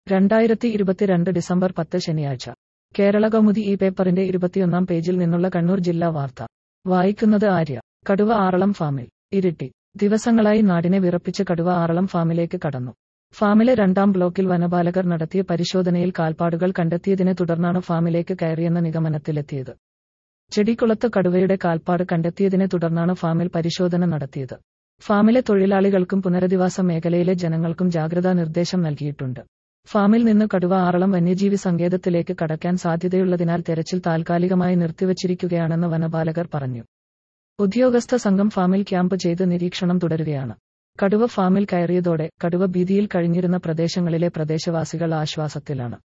രണ്ടായിരത്തി ഇരുപത്തിരണ്ട് ഡിസംബർ പത്ത് ശനിയാഴ്ച കേരള കൗമുദി ഈ പേപ്പറിന്റെ ഇരുപത്തിയൊന്നാം പേജിൽ നിന്നുള്ള കണ്ണൂർ ജില്ലാ വാർത്ത വായിക്കുന്നത് ആര്യ കടുവ ആറളം ഫാമിൽ ഇരിട്ടി ദിവസങ്ങളായി നാടിനെ വിറപ്പിച്ച് കടുവ ആറളം ഫാമിലേക്ക് കടന്നു ഫാമിലെ രണ്ടാം ബ്ലോക്കിൽ വനപാലകർ നടത്തിയ പരിശോധനയിൽ കാൽപ്പാടുകൾ കണ്ടെത്തിയതിനെ തുടർന്നാണ് ഫാമിലേക്ക് കയറിയെന്ന നിഗമനത്തിലെത്തിയത് ചെടിക്കുളത്ത് കടുവയുടെ കാൽപ്പാട് കണ്ടെത്തിയതിനെ തുടർന്നാണ് ഫാമിൽ പരിശോധന നടത്തിയത് ഫാമിലെ തൊഴിലാളികൾക്കും പുനരധിവാസ മേഖലയിലെ ജനങ്ങൾക്കും ജാഗ്രതാ നിർദ്ദേശം നൽകിയിട്ടുണ്ട് ഫാമിൽ നിന്ന് കടുവ ആറളം വന്യജീവി സങ്കേതത്തിലേക്ക് കടക്കാൻ സാധ്യതയുള്ളതിനാൽ തെരച്ചിൽ താൽക്കാലികമായി നിർത്തിവച്ചിരിക്കുകയാണെന്ന് വനപാലകർ പറഞ്ഞു ഉദ്യോഗസ്ഥ സംഘം ഫാമിൽ ക്യാമ്പ് ചെയ്ത് നിരീക്ഷണം തുടരുകയാണ് കടുവ ഫാമിൽ കയറിയതോടെ കടുവ ഭീതിയിൽ കഴിഞ്ഞിരുന്ന പ്രദേശങ്ങളിലെ പ്രദേശവാസികൾ ആശ്വാസത്തിലാണ്